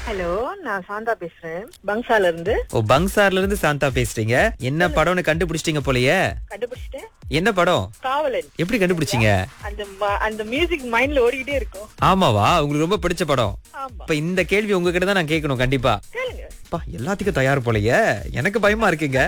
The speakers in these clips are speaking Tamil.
ஹலோ நான் சாந்தா பேசுறேன் பங்சால இருந்து ஓ பங்சார்ல இருந்து சாந்தா பேசுறீங்க என்ன படம்னு கண்டுபிடிச்சிட்டீங்க போலயே கண்டுபிடிச்சிட்டேன் என்ன படம் காவலன் எப்படி கண்டுபிடிச்சீங்க அந்த ம- அந்த மியூசிக் மைண்ட்ல ஓடிக்கிட்டே இருக்கும் ஆமாவா உங்களுக்கு ரொம்ப பிடிச்ச படம் ஆமா இப்ப இந்த கேள்வி உங்ககிட்ட தான் நான் கேட்கணும் கண்டிப்பா கேளுங்க அப்பா எல்லாத்துக்கும் தயார் போலயே எனக்கு பயமா இருக்குங்க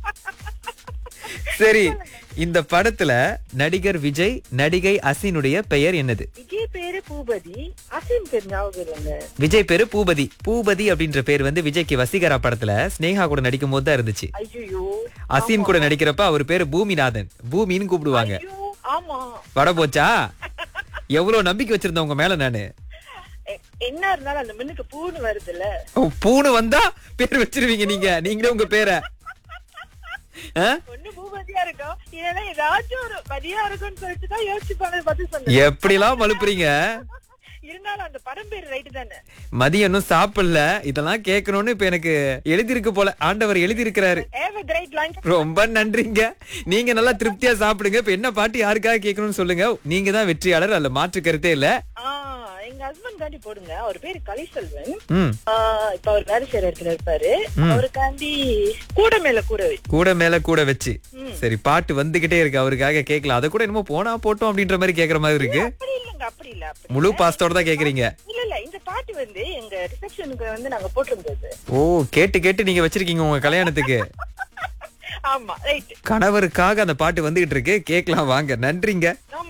சரி இந்த படத்துல நடிகர் விஜய் நடிகை அசினுடைய பெயர் என்னது விஜய் பேரு பூபதி அசீம் பேர் ஞாபகம் இல்லைங்க விஜய் பேரு பூபதி பூபதி அப்படின்ற பேர் வந்து விஜய்க்கு வசீகரா படத்துல ஸ்னேகா கூட நடிக்கும் போது தான் இருந்துச்சு ஐயோ அசீன் கூட நடிக்கிறப்ப அவர் பேரு பூமிநாதன் பூமின்னு கூப்பிடுவாங்க ஐயோ ஆமா வட போச்சா எவ்வளவு நம்பிக்கை வச்சிருந்தேன் உங்க மேல நானு எ- என்ன இருந்தாலும் அந்த மின்னுக்கு பூன்னு வருதுல்ல ஓ, பூனை வந்தா பேர் வச்சிருவீங்க நீங்க நீங்களே உங்க பேரை ஆ? ஒண்ணு பூபதியா இருக்கும் இல்லைன்னா ஏதாச்சும் ஒரு பதியா இருக்கும்னு சொல்லிட்டு தான் யோசிச்சு பார்த்து பார்த்து சொன்னேன் எப்படிலாம் மழுப்புறீங்க இருந்தாலும் அந்த படம் பேர் ரைட்டு தானே மதியம் இன்னும் சாப்பிடல இதெல்லாம் கேட்கணும்னு இப்ப எனக்கு எழுதியிருக்கு போல ஆண்டவர் எழுதியிருக்கிறாரு ஹேவ் a great lunch ரொம்ப நன்றிங்க நீங்க நல்லா திருப்தியா சாப்பிடுங்க இப்ப என்ன பாட்டு யாருக்காக கேட்கணும்னு சொல்லுங்க நீங்க தான் வெற்றியாளர் அதுல மாற்று கருத்தே இல்ல ஆ, எங்க ஹஸ்பண்ட் காண்டி போடுங்க அவர் பேரு கலைசெல்வன் ம் ஆ, இப்ப அவர் வேலை செய்யற இடத்துல இருப்பாரு அவருக்காண்டி கூட மேல கூட வை கூட மேல கூட வச்சு ம். சரி பாட்டு வந்துகிட்டே இருக்கு அவருக்காக கேட்கலாம் அதை கூட என்னமோ போனா போட்டோம் அப்படின்ற மாதிரி கேக்குற மாதிரி இருக்கு அப்படி இல்லங்க அப்படி இல்ல அப்படி முழு பாஸ்தோட தான் கேக்குறீங்க இல்ல இல்ல இந்த பாட்டு வந்து எங்க ரிசப்ஷனுக்கு வந்து நாங்க போட்டிருந்தது ஓ கேட்டு கேட்டு நீங்க வச்சிருக்கீங்க உங்க கல்யாணத்துக்கு ஆமா ரைட் கணவருக்காக அந்த பாட்டு வந்துகிட்டு இருக்கு கேட்கலாம் வாங்க நன்றிங்க ரொம்ப